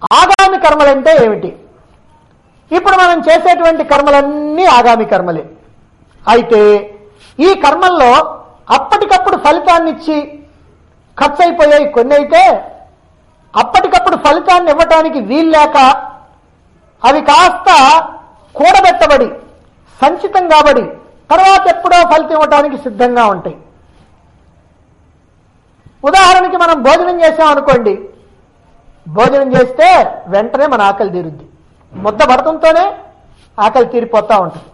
ఆగామి కర్మలంటే ఏమిటి ఇప్పుడు మనం చేసేటువంటి కర్మలన్నీ ఆగామి కర్మలే అయితే ఈ కర్మల్లో అప్పటికప్పుడు ఫలితాన్ని ఇచ్చి ఖర్చు అయిపోయాయి కొన్ని అయితే అప్పటికప్పుడు ఫలితాన్ని ఇవ్వటానికి వీల్లేక అవి కాస్త కూడబెట్టబడి సంచితం కాబడి తర్వాత ఎప్పుడో ఫలితం ఇవ్వటానికి సిద్ధంగా ఉంటాయి ఉదాహరణకి మనం భోజనం చేసాం అనుకోండి భోజనం చేస్తే వెంటనే మన ఆకలి తీరుద్ది ముద్ద పడటంతోనే ఆకలి తీరిపోతా ఉంటుంది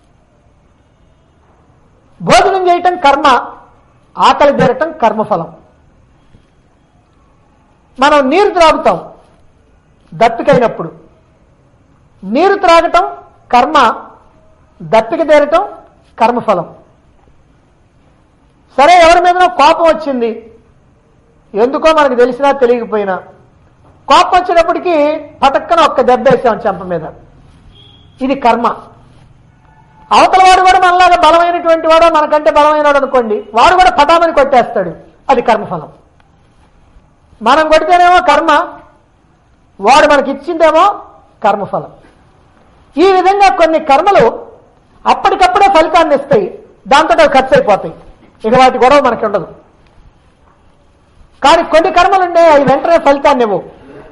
భోజనం చేయటం కర్మ ఆకలి తీరటం కర్మఫలం మనం నీరు త్రాగుతాం దప్పికైనప్పుడు నీరు త్రాగటం కర్మ దప్పిక తీరటం కర్మఫలం సరే ఎవరి మీద కోపం వచ్చింది ఎందుకో మనకు తెలిసినా తెలియకపోయినా కోపం వచ్చినప్పటికీ పటక్కన ఒక్క దెబ్బ వేసాం చెంప మీద ఇది కర్మ అవతల వాడు కూడా మనలాగా బలమైనటువంటి వాడో మనకంటే బలమైన వాడు అనుకోండి వాడు కూడా పటామని కొట్టేస్తాడు అది కర్మఫలం మనం కొడితేనేమో కర్మ వాడు మనకి ఇచ్చిందేమో కర్మఫలం ఈ విధంగా కొన్ని కర్మలు అప్పటికప్పుడే ఫలితాన్ని ఇస్తాయి దాంతో అవి ఖర్చు అయిపోతాయి ఇక వాటి గొడవ మనకి ఉండదు కానీ కొన్ని కర్మలు ఉండే అవి వెంటనే ఫలితాన్ని ఇవ్వవు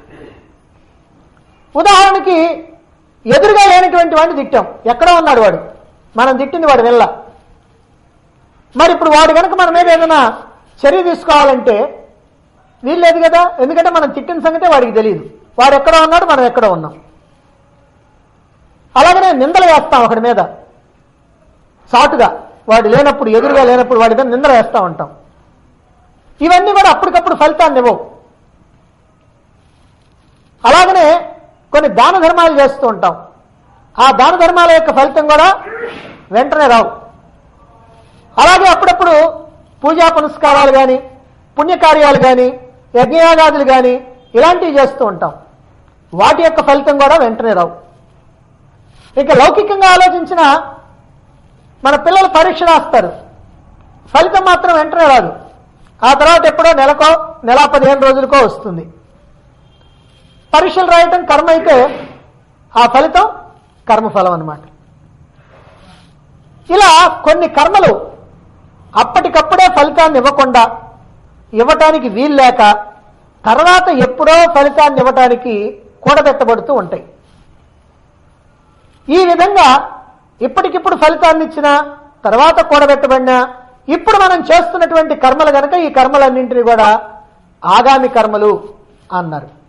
ఉదాహరణకి ఎదురుగా లేనటువంటి వాడిని తిట్టాం ఎక్కడో ఉన్నాడు వాడు మనం తిట్టింది వాడు వెళ్ళ మరి ఇప్పుడు వాడు కనుక మన మీద ఏదైనా చర్య తీసుకోవాలంటే వీల్లేదు కదా ఎందుకంటే మనం తిట్టిన సంగతే వాడికి తెలియదు వాడు ఎక్కడో ఉన్నాడు మనం ఎక్కడో ఉన్నాం అలాగనే నిందలు వేస్తాం ఒకడి మీద చాటుగా వాడు లేనప్పుడు ఎదురుగా లేనప్పుడు వాడి మీద నిందలు వేస్తూ ఉంటాం ఇవన్నీ కూడా అప్పటికప్పుడు ఫలితాన్ని ఇవ్వవు అలాగనే కొన్ని దాన ధర్మాలు చేస్తూ ఉంటాం ఆ దాన ధర్మాల యొక్క ఫలితం కూడా వెంటనే రావు అలాగే అప్పుడప్పుడు పూజా పునస్కారాలు కానీ పుణ్యకార్యాలు కానీ యజ్ఞయాగాదులు కానీ ఇలాంటివి చేస్తూ ఉంటాం వాటి యొక్క ఫలితం కూడా వెంటనే రావు ఇక లౌకికంగా ఆలోచించిన మన పిల్లలు పరీక్ష రాస్తారు ఫలితం మాత్రం వెంటనే రాదు ఆ తర్వాత ఎప్పుడో నెలకో నెల పదిహేను రోజులకో వస్తుంది పరీక్షలు రాయటం కర్మ అయితే ఆ ఫలితం కర్మఫలం అన్నమాట ఇలా కొన్ని కర్మలు అప్పటికప్పుడే ఫలితాన్ని ఇవ్వకుండా ఇవ్వటానికి వీల్లేక తర్వాత ఎప్పుడో ఫలితాన్ని ఇవ్వటానికి కూడబెట్టబడుతూ ఉంటాయి ఈ విధంగా ఇప్పటికిప్పుడు ఫలితాన్ని ఇచ్చిన తర్వాత కూడబెట్టబడిన ఇప్పుడు మనం చేస్తున్నటువంటి కర్మలు గనక ఈ కర్మలన్నింటినీ కూడా ఆగామి కర్మలు అన్నారు